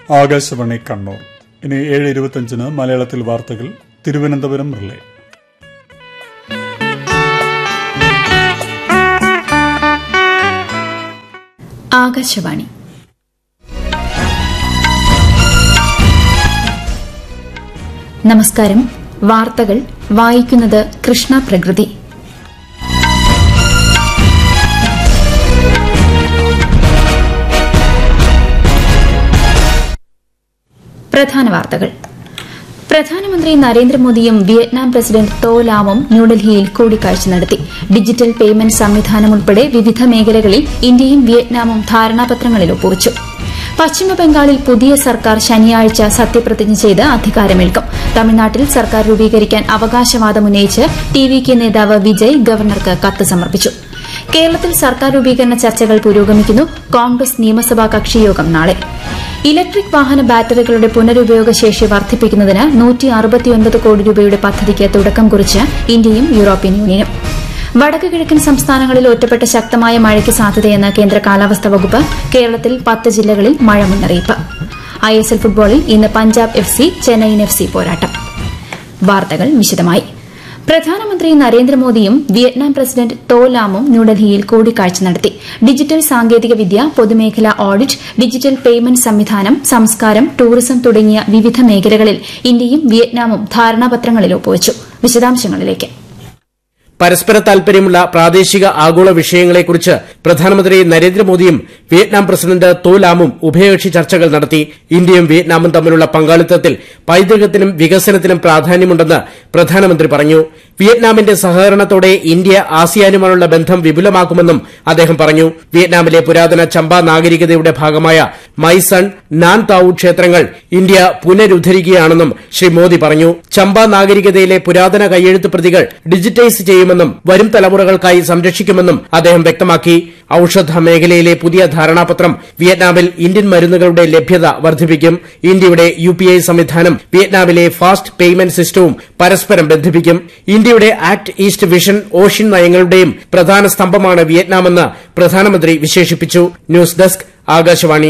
ആകാശവാണി കണ്ണൂർ ഇനി ഏഴ് ഇരുപത്തഞ്ചിന് മലയാളത്തിൽ വാർത്തകൾ തിരുവനന്തപുരം റിലേ ആകാശവാണി നമസ്കാരം വാർത്തകൾ വായിക്കുന്നത് കൃഷ്ണ പ്രകൃതി പ്രധാന വാർത്തകൾ പ്രധാനമന്ത്രി നരേന്ദ്രമോദിയും വിയറ്റ്നാം പ്രസിഡന്റ് തോ ലാമും ന്യൂഡൽഹിയിൽ കൂടിക്കാഴ്ച നടത്തി ഡിജിറ്റൽ പേയ്മെന്റ് സംവിധാനം ഉൾപ്പെടെ വിവിധ മേഖലകളിൽ ഇന്ത്യയും വിയറ്റ്നാമും ധാരണാപത്രങ്ങളിൽ ഒപ്പുവച്ചു പശ്ചിമബംഗാളിൽ പുതിയ സർക്കാർ ശനിയാഴ്ച സത്യപ്രതിജ്ഞ ചെയ്ത് അധികാരമേൽക്കും തമിഴ്നാട്ടിൽ സർക്കാർ രൂപീകരിക്കാൻ അവകാശവാദമുന്നയിച്ച് ടി വി കെ നേതാവ് വിജയ് ഗവർണർക്ക് കത്ത് സമർപ്പിച്ചു കേരളത്തിൽ സർക്കാർ രൂപീകരണ ചർച്ചകൾ പുരോഗമിക്കുന്നു കോൺഗ്രസ് നിയമസഭാ കക്ഷിയോഗം നാളെ ഇലക്ട്രിക് വാഹന ബാറ്ററികളുടെ പുനരുപയോഗ ശേഷി വർദ്ധിപ്പിക്കുന്നതിന് കോടി രൂപയുടെ പദ്ധതിക്ക് തുടക്കം കുറിച്ച് ഇന്ത്യയും യൂറോപ്യൻ യൂണിയനും വടക്ക് കിഴക്കൻ സംസ്ഥാനങ്ങളിൽ ഒറ്റപ്പെട്ട ശക്തമായ മഴയ്ക്ക് സാധ്യതയെന്ന് കേന്ദ്ര കാലാവസ്ഥാ വകുപ്പ് കേരളത്തിൽ പത്ത് ജില്ലകളിൽ മഴ മുന്നറിയിപ്പ് ഐഎസ്എൽ ഫുട്ബോളിൽ ഇന്ന് Punjab F C Chennaiyin F C പോരാട്ടം വാർത്തകൾ വിശദമായി പ്രധാനമന്ത്രി നരേന്ദ്രമോദിയും വിയറ്റ്നാം പ്രസിഡന്റ് തോ ലാമും ന്യൂഡൽഹിയിൽ കൂടിക്കാഴ്ച നടത്തി ഡിജിറ്റൽ സാങ്കേതിക വിദ്യ പൊതുമേഖലാ ഓഡിറ്റ് ഡിജിറ്റൽ പേയ്മെന്റ് സംവിധാനം സംസ്കാരം ടൂറിസം തുടങ്ങിയ വിവിധ മേഖലകളിൽ ഇന്ത്യയും വിയറ്റ്നാമും ധാരണാപത്രങ്ങളിൽ ഒപ്പുവച്ചു വിശദാംശങ്ങളിലേക്ക് പരസ്പര താൽപര്യമുള്ള പ്രാദേശിക ആഗോള വിഷയങ്ങളെക്കുറിച്ച് പ്രധാനമന്ത്രി നരേന്ദ്രമോദിയും വിയറ്റ്നാം പ്രസിഡന്റ് തോ ലാമും ഉഭയകക്ഷി ചർച്ചകൾ നടത്തി ഇന്ത്യയും വിയറ്റ്നാമും തമ്മിലുള്ള പങ്കാളിത്തത്തിൽ പൈതൃകത്തിനും വികസനത്തിനും പ്രാധാന്യമുണ്ടെന്ന് പ്രധാനമന്ത്രി പറഞ്ഞു വിയറ്റ്നാമിന്റെ സഹകരണത്തോടെ ഇന്ത്യ ആസിയാനുമായുള്ള ബന്ധം വിപുലമാക്കുമെന്നും അദ്ദേഹം പറഞ്ഞു വിയറ്റ്നാമിലെ പുരാതന ചമ്പ നാഗരികതയുടെ ഭാഗമായ മൈസൺ നാൻ താവു ക്ഷേത്രങ്ങൾ ഇന്ത്യ പുനരുദ്ധരിക്കുകയാണെന്നും ശ്രീ മോദി പറഞ്ഞു ചമ്പ നാഗരികതയിലെ പുരാതന കയ്യെഴുത്ത് പ്രതികൾ ഡിജിറ്റൈസ് ചെയ്യുമെന്നും വരും തലമുറകൾക്കായി സംരക്ഷിക്കുമെന്നും അദ്ദേഹം വ്യക്തമാക്കി ഔഷധ മേഖലയിലെ പുതിയ ധാരണാപത്രം വിയറ്റ്നാമിൽ ഇന്ത്യൻ മരുന്നുകളുടെ ലഭ്യത വർദ്ധിപ്പിക്കും ഇന്ത്യയുടെ യു സംവിധാനം വിയറ്റ്നാമിലെ ഫാസ്റ്റ് പേയ്മെന്റ് സിസ്റ്റവും പരസ്പരം ബന്ധിപ്പിക്കും ഇന്ത്യയുടെ ആക്ട് ഈസ്റ്റ് വിഷൻ ഓഷ്യൻ നയങ്ങളുടെയും പ്രധാന സ്തംഭമാണ് വിയറ്റ്നാമെന്ന് പ്രധാനമന്ത്രി വിശേഷിപ്പിച്ചു ന്യൂസ് ഡെസ്ക് ആകാശവാണി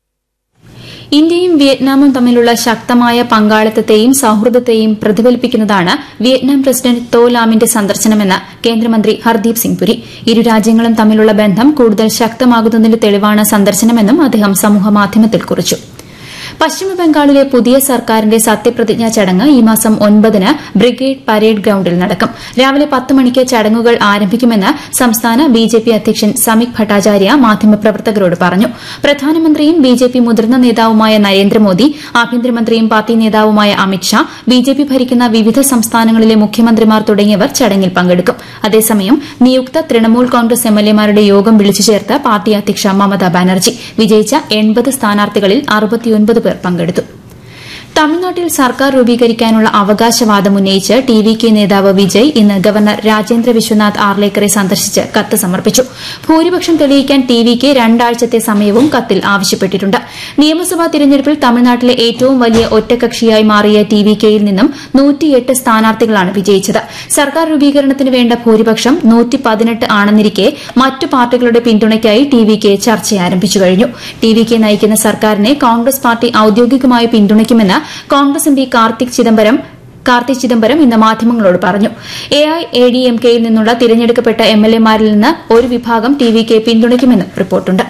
ഇന്ത്യയും വിയറ്റ്നാമും തമ്മിലുള്ള ശക്തമായ പങ്കാളിത്തത്തെയും സൌഹൃദത്തെയും പ്രതിഫലിപ്പിക്കുന്നതാണ് വിയറ്റ്നാം പ്രസിഡന്റ് തോ ലാമിന്റെ സന്ദർശനമെന്ന് കേന്ദ്രമന്ത്രി ഹർദീപ് സിംഗ് പുരി ഇരു രാജ്യങ്ങളും തമ്മിലുള്ള ബന്ധം കൂടുതൽ ശക്തമാകുന്നതിന്റെ തെളിവാണ് സന്ദർശനമെന്നും അദ്ദേഹം സമൂഹമാധ്യമത്തിൽ കുറിച്ചു പശ്ചിമബംഗാളിലെ പുതിയ സർക്കാരിന്റെ സത്യപ്രതിജ്ഞാ ചടങ്ങ് ഈ മാസം ഒൻപതിന് ബ്രിഗേഡ് പരേഡ് ഗ്രൌണ്ടിൽ നടക്കും രാവിലെ പത്ത് മണിക്ക് ചടങ്ങുകൾ ആരംഭിക്കുമെന്ന് സംസ്ഥാന ബിജെപി അധ്യക്ഷൻ സമീക് ഭട്ടാചാര്യ മാധ്യമപ്രവർത്തകരോട് പറഞ്ഞു പ്രധാനമന്ത്രിയും ബിജെപി മുതിർന്ന നേതാവുമായ നരേന്ദ്രമോദി ആഭ്യന്തരമന്ത്രിയും പാർട്ടി നേതാവുമായ അമിത്ഷാ ബിജെപി ഭരിക്കുന്ന വിവിധ സംസ്ഥാനങ്ങളിലെ മുഖ്യമന്ത്രിമാർ തുടങ്ങിയവർ ചടങ്ങിൽ പങ്കെടുക്കും അതേസമയം നിയുക്ത തൃണമൂൽ കോൺഗ്രസ് എംഎൽഎമാരുടെ യോഗം വിളിച്ചു ചേർത്ത് പാർട്ടി അധ്യക്ഷ മമതാ ബാനർജി വിജയിച്ച എൺപത് സ്ഥാനാർത്ഥികളിൽ അറുപത്തിയൊൻപത് പേർ പങ്കെടുത്തു തമിഴ്നാട്ടിൽ സർക്കാർ രൂപീകരിക്കാനുള്ള അവകാശവാദം ഉന്നയിച്ച് ടി വി കെ നേതാവ് വിജയ് ഇന്ന് ഗവർണർ രാജേന്ദ്ര വിശ്വനാഥ് ആർലേക്കറെ സന്ദർശിച്ച് കത്ത് സമർപ്പിച്ചു ഭൂരിപക്ഷം തെളിയിക്കാൻ ടി വി കെ രണ്ടാഴ്ചത്തെ സമയവും കത്തിൽ ആവശ്യപ്പെട്ടിട്ടുണ്ട് നിയമസഭാ തിരഞ്ഞെടുപ്പിൽ തമിഴ്നാട്ടിലെ ഏറ്റവും വലിയ ഒറ്റകക്ഷിയായി മാറിയ ടി വി കെയിൽ നിന്നും നൂറ്റിയെട്ട് സ്ഥാനാർത്ഥികളാണ് വിജയിച്ചത് സർക്കാർ രൂപീകരണത്തിന് വേണ്ട ഭൂരിപക്ഷം നൂറ്റി പതിനെട്ട് ആണെന്നിരിക്കെ മറ്റു പാർട്ടികളുടെ പിന്തുണയ്ക്കായി ടി വി കെ ചർച്ച ആരംഭിച്ചു കഴിഞ്ഞു ടി വി കെ നയിക്കുന്ന സർക്കാരിനെ കോൺഗ്രസ് പാർട്ടി ഔദ്യോഗികമായി പിന്തുണയ്ക്കുമെന്ന് കോൺഗ്രസ് എം പി കാർത്തിക് ചിദംബരം കാർത്തിക് ചിദംബരം ഇന്ന് മാധ്യമങ്ങളോട് പറഞ്ഞു A I A D M കെയിൽ നിന്നുള്ള തിരഞ്ഞെടുക്കപ്പെട്ട എം എൽ എമാരിൽ നിന്ന് ഒരു വിഭാഗം ടി വി കെ പിന്തുണയ്ക്കുമെന്നും റിപ്പോർട്ടുണ്ട്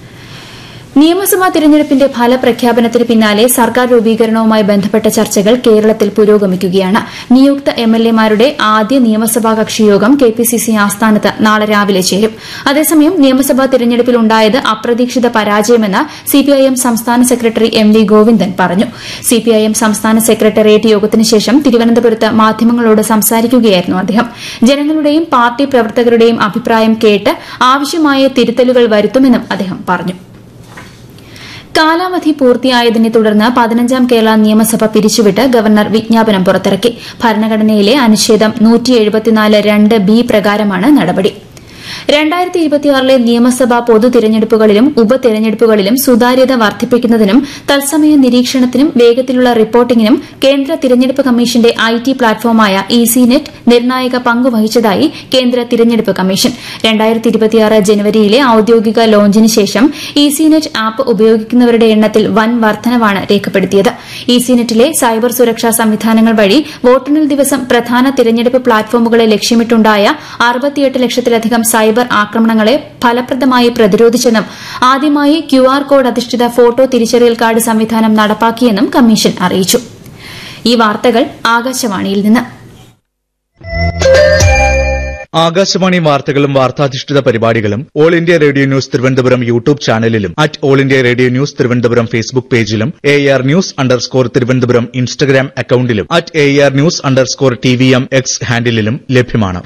നിയമസഭാ തിരഞ്ഞെടുപ്പിന്റെ ഫലപ്രഖ്യാപനത്തിന് പിന്നാലെ സർക്കാർ രൂപീകരണവുമായി ബന്ധപ്പെട്ട ചർച്ചകൾ കേരളത്തിൽ പുരോഗമിക്കുകയാണ് നിയുക്ത എംഎൽഎമാരുടെ ആദ്യ നിയമസഭാ കക്ഷിയോഗം കെപിസിസി ആസ്ഥാനത്ത് നാളെ രാവിലെ ചേരും അതേസമയം നിയമസഭാ തിരഞ്ഞെടുപ്പിൽ ഉണ്ടായത് അപ്രതീക്ഷിത പരാജയമെന്ന് സിപിഐഎം സംസ്ഥാന സെക്രട്ടറി എം വി ഗോവിന്ദൻ പറഞ്ഞു സിപിഐഎം സംസ്ഥാന സെക്രട്ടേറിയറ്റ് യോഗത്തിന് ശേഷം തിരുവനന്തപുരത്ത് മാധ്യമങ്ങളോട് സംസാരിക്കുകയായിരുന്നു അദ്ദേഹം ജനങ്ങളുടെയും പാർട്ടി പ്രവർത്തകരുടെയും അഭിപ്രായം കേട്ട് ആവശ്യമായ തിരുത്തലുകൾ വരുത്തുമെന്നും അദ്ദേഹം പറഞ്ഞു കാലാവധി പൂർത്തിയായതിനെ തുടർന്ന് പതിനഞ്ചാം കേരള നിയമസഭ പിരിച്ചുവിട്ട് ഗവർണർ വിജ്ഞാപനം പുറത്തിറക്കി ഭരണഘടനയിലെ അനുച്ഛേദം രണ്ട് ബി പ്രകാരമാണ് നടപടി രണ്ടായിരത്തി ഇരുപത്തിയാറിലെ നിയമസഭാ പൊതു തിരഞ്ഞെടുപ്പുകളിലും ഉപതെരഞ്ഞെടുപ്പുകളിലും സുതാര്യത വർദ്ധിപ്പിക്കുന്നതിനും തത്സമയ നിരീക്ഷണത്തിനും വേഗത്തിലുള്ള റിപ്പോർട്ടിംഗിനും കേന്ദ്ര തിരഞ്ഞെടുപ്പ് കമ്മീഷന്റെ ഐ ടി പ്ലാറ്റ്ഫോമായ ഇസി നെറ്റ് നിർണായക പങ്കുവഹിച്ചതായി കേന്ദ്ര തിരഞ്ഞെടുപ്പ് കമ്മീഷൻ രണ്ടായിരത്തി ഇരുപത്തിയാറ് ജനുവരിയിലെ ഔദ്യോഗിക ലോഞ്ചിന് ശേഷം ഇസി നെറ്റ് ആപ്പ് ഉപയോഗിക്കുന്നവരുടെ എണ്ണത്തിൽ വൻ വർധനവാണ് രേഖപ്പെടുത്തിയത് ഇസി നെറ്റിലെ സൈബർ സുരക്ഷാ സംവിധാനങ്ങൾ വഴി വോട്ടെണ്ണൽ ദിവസം പ്രധാന തിരഞ്ഞെടുപ്പ് പ്ലാറ്റ്ഫോമുകളെ ലക്ഷ്യമിട്ടുണ്ടായ അറുപത്തിയെട്ട് ലക്ഷത്തിലധികം സൈബർ ആക്രമണങ്ങളെ ഫലപ്രദമായി പ്രതിരോധിച്ചെന്നും ആദ്യമായി ക്യു ആർ കോഡ് അധിഷ്ഠിത ഫോട്ടോ തിരിച്ചറിയൽ കാർഡ് സംവിധാനം നടപ്പാക്കിയെന്നും കമ്മീഷൻ അറിയിച്ചു ഈ വാർത്തകൾ ആകാശവാണിയിൽ നിന്ന് ആകാശവാണി വാർത്തകളും വാർത്താധിഷ്ഠിത പരിപാടികളും all India radio news Thiruvananthapuram YouTube ചാനലിലും at all India radio news Thiruvananthapuram Facebook പേജിലും A R news underscore Thiruvananthapuram Instagram അക്കൌണ്ടിലും at A R news underscore T V M X ഹാൻഡിലും ലഭ്യമാണ്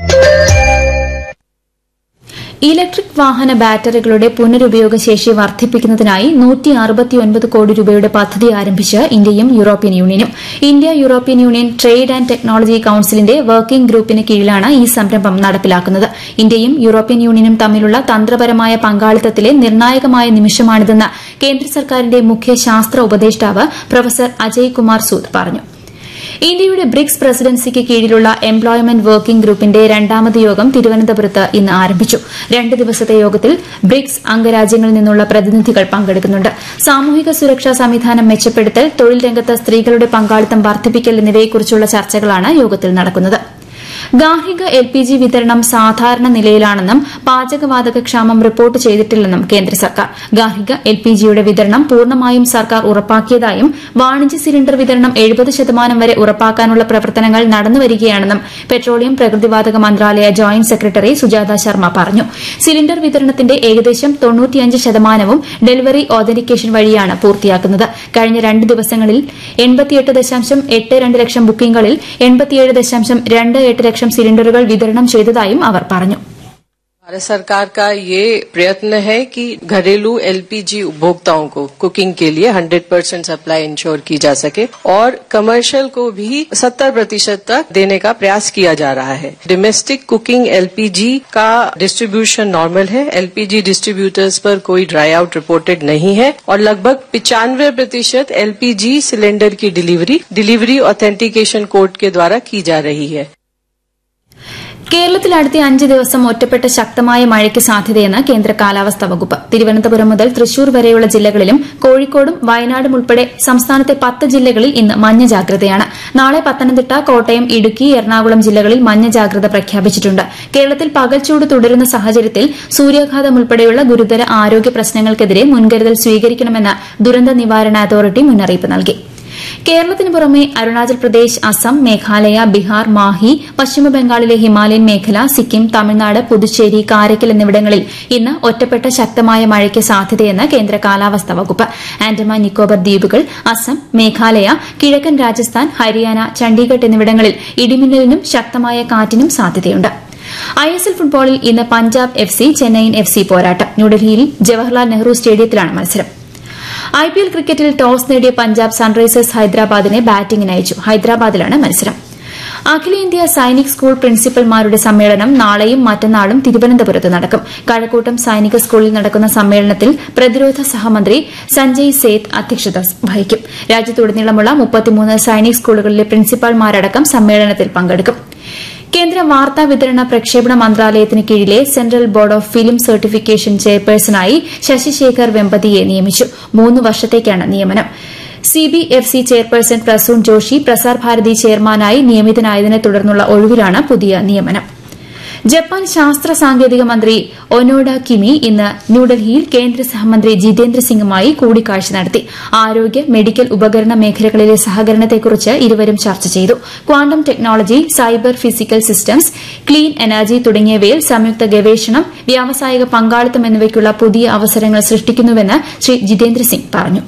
ഇലക്ട്രിക് വാഹന ബാറ്ററികളുടെ പുനരുപയോഗ ശേഷി വർദ്ധിപ്പിക്കുന്നതിനായി കോടി രൂപയുടെ പദ്ധതി ആരംഭിച്ച് ഇന്ത്യയും യൂറോപ്യൻ യൂണിയനും India European union trade and technology കൌൺസിലിന്റെ വർക്കിംഗ് ഗ്രൂപ്പിന് കീഴിലാണ് ഈ സംരംഭം നടപ്പിലാക്കുന്നത് ഇന്ത്യയും യൂറോപ്യൻ യൂണിയനും തമ്മിലുള്ള തന്ത്രപരമായ പങ്കാളിത്തത്തിലെ നിർണായകമായ നിമിഷമാണിതെന്ന് കേന്ദ്ര സർക്കാരിന്റെ മുഖ്യ ശാസ്ത്ര ഉപദേഷ്ടാവ് പ്രൊഫസർ അജയ് കുമാർ സൂദ് പറഞ്ഞു ഇന്ത്യയുടെ ബ്രിക്സ് പ്രസിഡൻസിക്ക് കീഴിലുള്ള എംപ്ലോയ്മെന്റ് വർക്കിംഗ് ഗ്രൂപ്പിന്റെ രണ്ടാമത് യോഗം തിരുവനന്തപുരത്ത് ഇന്ന് ആരംഭിച്ചു രണ്ട് ദിവസത്തെ യോഗത്തിൽ ബ്രിക്സ് അംഗരാജ്യങ്ങളിൽ നിന്നുള്ള പ്രതിനിധികൾ പങ്കെടുക്കുന്നുണ്ട് സാമൂഹിക സുരക്ഷാ സംവിധാനം മെച്ചപ്പെടുത്തൽ തൊഴിൽ രംഗത്ത് സ്ത്രീകളുടെ പങ്കാളിത്തം വർദ്ധിപ്പിക്കൽ എന്നിവയെക്കുറിച്ചുള്ള ചർച്ചകളാണ് യോഗത്തിൽ നടക്കുന്നത് ഗാർഹിക എൽ പി ജി വിതരണം സാധാരണ നിലയിലാണെന്നും പാചകവാതക ക്ഷാമം റിപ്പോർട്ട് ചെയ്തിട്ടില്ലെന്നും കേന്ദ്ര സർക്കാർ ഗാർഹിക എൽ പി ജിയുടെ വിതരണം പൂർണ്ണമായും സർക്കാർ ഉറപ്പാക്കിയതായും വാണിജ്യ സിലിണ്ടർ വിതരണം എഴുപത് ശതമാനം വരെ ഉറപ്പാക്കാനുള്ള പ്രവർത്തനങ്ങൾ നടന്നുവരികയാണെന്നും പെട്രോളിയം പ്രകൃതിവാതക മന്ത്രാലയ ജോയിന്റ് സെക്രട്ടറി സുജാത ശർമ്മ പറഞ്ഞു സിലിണ്ടർ വിതരണത്തിന്റെ ഏകദേശം തൊണ്ണൂറ്റിയഞ്ച് ശതമാനവും ഡെലിവറി ഓതന്റിക്കേഷൻ വഴിയാണ് പൂർത്തിയാക്കുന്നത് കഴിഞ്ഞ രണ്ട് ദിവസങ്ങളിൽ എൺപത്തിയെട്ട് ദശാംശം എട്ട് രണ്ട് ലക്ഷം ബുക്കിംഗുകളിൽ എൺപത്തിയേഴ് ദശാംശം രണ്ട് എട്ട് ലക്ഷം സിലിണ്ടറുകൾ വിതരണം ചെയ്തതായും അവർ പറഞ്ഞു भारत सरकार का ये प्रयत्न है कि घरेलू एलपीजी उपभोक्ताओं को कुकिंग के लिए 100 परसेंट सप्लाई इंश्योर की जा सके और कमर्शियल को भी 70 प्रतिशत तक देने का प्रयास किया जा रहा है डोमेस्टिक कुकिंग एलपीजी का डिस्ट्रीब्यूशन नॉर्मल है एलपीजी डिस्ट्रीब्यूटर्स पर कोई ड्राई आउट रिपोर्टेड नहीं है और लगभग पिचानवे प्रतिशत एलपीजी सिलेंडर की डिलीवरी डिलीवरी ऑथेंटिकेशन कोड के द्वारा की जा रही है കേരളത്തിൽ അടുത്ത അഞ്ച് ദിവസം ഒറ്റപ്പെട്ട ശക്തമായ മഴയ്ക്ക് സാധ്യതയെന്ന് കേന്ദ്ര കാലാവസ്ഥാ വകുപ്പ് തിരുവനന്തപുരം മുതൽ തൃശൂർ വരെയുള്ള ജില്ലകളിലും കോഴിക്കോടും വയനാടും ഉൾപ്പെടെ സംസ്ഥാനത്തെ പത്ത് ജില്ലകളിൽ ഇന്ന് മഞ്ഞ ജാഗ്രതയാണ് നാളെ പത്തനംതിട്ട കോട്ടയം ഇടുക്കി എറണാകുളം ജില്ലകളിൽ മഞ്ഞ ജാഗ്രത പ്രഖ്യാപിച്ചിട്ടുണ്ട് കേരളത്തിൽ പകൽച്ചൂട് തുടരുന്ന സാഹചര്യത്തിൽ സൂര്യാഘാതം ഉൾപ്പെടെയുള്ള ഗുരുതര ആരോഗ്യ പ്രശ്നങ്ങൾക്കെതിരെ മുൻകരുതൽ സ്വീകരിക്കണമെന്ന് ദുരന്ത നിവാരണ അതോറിറ്റി മുന്നറിയിപ്പ് നൽകി കേരളത്തിന് പുറമെ അരുണാചൽ പ്രദേശ് അസം മേഘാലയ ബീഹാർ മാഹി പശ്ചിമബംഗാളിലെ ഹിമാലയൻ മേഖല സിക്കിം തമിഴ്നാട് പുതുച്ചേരി കാരയ്ക്കൽ എന്നിവിടങ്ങളിൽ ഇന്ന് ഒറ്റപ്പെട്ട ശക്തമായ മഴയ്ക്ക് സാധ്യതയെന്ന് കേന്ദ്ര കാലാവസ്ഥാ വകുപ്പ് ആൻഡമാൻ നിക്കോബർ ദ്വീപുകൾ അസം മേഘാലയ കിഴക്കൻ രാജസ്ഥാൻ ഹരിയാന ചണ്ഡീഗഡ് എന്നിവിടങ്ങളിൽ ഇടിമിന്നലിനും ശക്തമായ കാറ്റിനും സാധ്യതയുണ്ട് ഐ എസ് എൽ ഫുട്ബോളിൽ ഇന്ന് Punjab F C Chennaiyin F C പോരാട്ടം ന്യൂഡൽഹിയിൽ ജവഹർലാൽ നെഹ്റു സ്റ്റേഡിയത്തിലാണ് മത്സരം ഐ പി എൽ ക്രിക്കറ്റിൽ ടോസ് നേടിയ പഞ്ചാബ് സൺറൈസേഴ്സ് ഹൈദരാബാദിനെ ബാറ്റിംഗിന് അയച്ചു ഹൈദരാബാദിലാണ് മത്സരം അഖിലേന്ത്യാ സൈനിക് സ്കൂൾ പ്രിൻസിപ്പൽമാരുടെ സമ്മേളനം നാളെയും മറ്റന്നാളും തിരുവനന്തപുരത്ത് നടക്കും കഴക്കൂട്ടം സൈനിക സ്കൂളിൽ നടക്കുന്ന സമ്മേളനത്തിൽ പ്രതിരോധ സഹമന്ത്രി സഞ്ജയ് സേത്ത് അധ്യക്ഷത വഹിക്കും രാജ്യത്തുടനീളമുള്ള മുപ്പത്തിമൂന്ന് സൈനിക് സ്കൂളുകളിലെ പ്രിൻസിപ്പാൾമാരടക്കം സമ്മേളനത്തിൽ പങ്കെടുക്കും കേന്ദ്ര വാർത്താ വിതരണ പ്രക്ഷേപണ മന്ത്രാലയത്തിന് കീഴിലെ central board of film certification ചെയർപേഴ്സണായി ശശിശേഖർ വെമ്പതിയെ നിയമിച്ചു മൂന്ന് വർഷത്തേക്കാണ് നിയമനം സിബിഎഫ്സി ചെയർപേഴ്സൺ പ്രസൂൺ ജോഷി പ്രസാർ ഭാരതി ചെയർമാനായി നിയമിതനായതിനെ തുടർന്നുള്ള ഒഴിവിലാണ് പുതിയ നിയമനം ജപ്പാൻ ശാസ്ത്ര സാങ്കേതിക മന്ത്രി ഒനോഡ കിമി ഇന്ന് ന്യൂഡൽഹിയിൽ കേന്ദ്ര സഹമന്ത്രി ജിതേന്ദ്ര സിംഗുമായി കൂടിക്കാഴ്ച നടത്തി ആരോഗ്യ മെഡിക്കൽ ഉപകരണ മേഖലകളിലെ സഹകരണത്തെക്കുറിച്ച് ഇരുവരും ചർച്ച ചെയ്തു quantum technology cyber physical systems clean energy തുടങ്ങിയവയിൽ സംയുക്ത ഗവേഷണം വ്യാവസായിക പങ്കാളിത്തം എന്നിവയ്ക്കുള്ള പുതിയ അവസരങ്ങൾ സൃഷ്ടിക്കുന്നുവെന്ന് ശ്രീ ജിതേന്ദ്ര സിംഗ് പറഞ്ഞു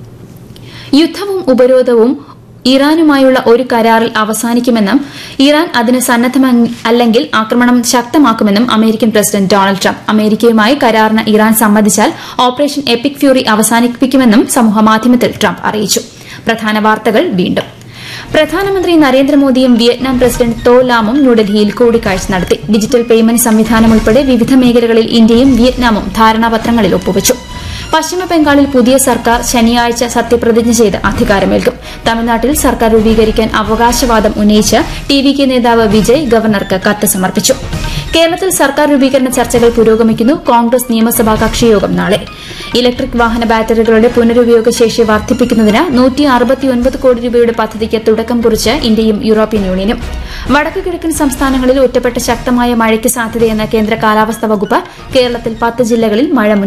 യുദ്ധവും ഉപരോധവും ഇറാനുമായുള്ള ഒരു കരാറിൽ അവസാനിക്കുമെന്നും ഇറാൻ അതിന് സന്നദ്ധമല്ലെങ്കിൽ ആക്രമണം ശക്തമാക്കുമെന്നും അമേരിക്കൻ പ്രസിഡന്റ് ഡൊണാൾഡ് ട്രംപ് അമേരിക്കയുമായി കരാറിന് ഇറാൻ സമ്മതിച്ചാൽ ഓപ്പറേഷൻ എപ്പിക് ഫ്യൂറി അവസാനിപ്പിക്കുമെന്നും സമൂഹമാധ്യമത്തിൽ ട്രംപ് അറിയിച്ചു പ്രധാന വാർത്തകൾ വീണ്ടും പ്രധാനമന്ത്രി നരേന്ദ്രമോദിയും വിയറ്റ്നാം പ്രസിഡന്റ് തോ ലാമും ന്യൂഡൽഹിയിൽ കൂടിക്കാഴ്ച നടത്തി ഡിജിറ്റൽ പേയ്മെന്റ് സംവിധാനം ഉൾപ്പെടെ വിവിധ മേഖലകളിൽ ഇന്ത്യയും വിയറ്റ്നാമും ധാരണാപത്രങ്ങളിൽ ഒപ്പുവച്ചു പശ്ചിമ ബംഗാളിൽ പുതിയ സർക്കാർ ശനിയാഴ്ച സത്യപ്രതിജ്ഞ ചെയ്ത് അധികാരമേൽക്കും തമിഴ്നാട്ടിൽ സർക്കാർ രൂപീകരിക്കാൻ അവകാശവാദം ഉന്നയിച്ച് ടി വി കെ നേതാവ് വിജയ് ഗവർണർക്ക് കത്ത് സമർപ്പിച്ചു കേരളത്തിൽ സർക്കാർ രൂപീകരണ ചർച്ചകൾ പുരോഗമിക്കുന്നു കോൺഗ്രസ് നിയമസഭാ കക്ഷിയോഗം നാളെ ഇലക്ട്രിക് വാഹന ബാറ്ററികളുടെ പുനരുപയോഗ ശേഷി വർദ്ധിപ്പിക്കുന്നതിന് കോടി രൂപയുടെ പദ്ധതിക്ക് തുടക്കം കുറിച്ച് ഇന്ത്യയും യൂറോപ്യൻ യൂണിയനും വടക്കു കിഴക്കൻ സംസ്ഥാനങ്ങളിൽ ഒറ്റപ്പെട്ട ശക്തമായ മഴയ്ക്ക് സാധ്യതയെന്ന കേന്ദ്ര കാലാവസ്ഥാ വകുപ്പ് കേരളത്തിൽ പത്ത് ജില്ലകളിൽ മഴ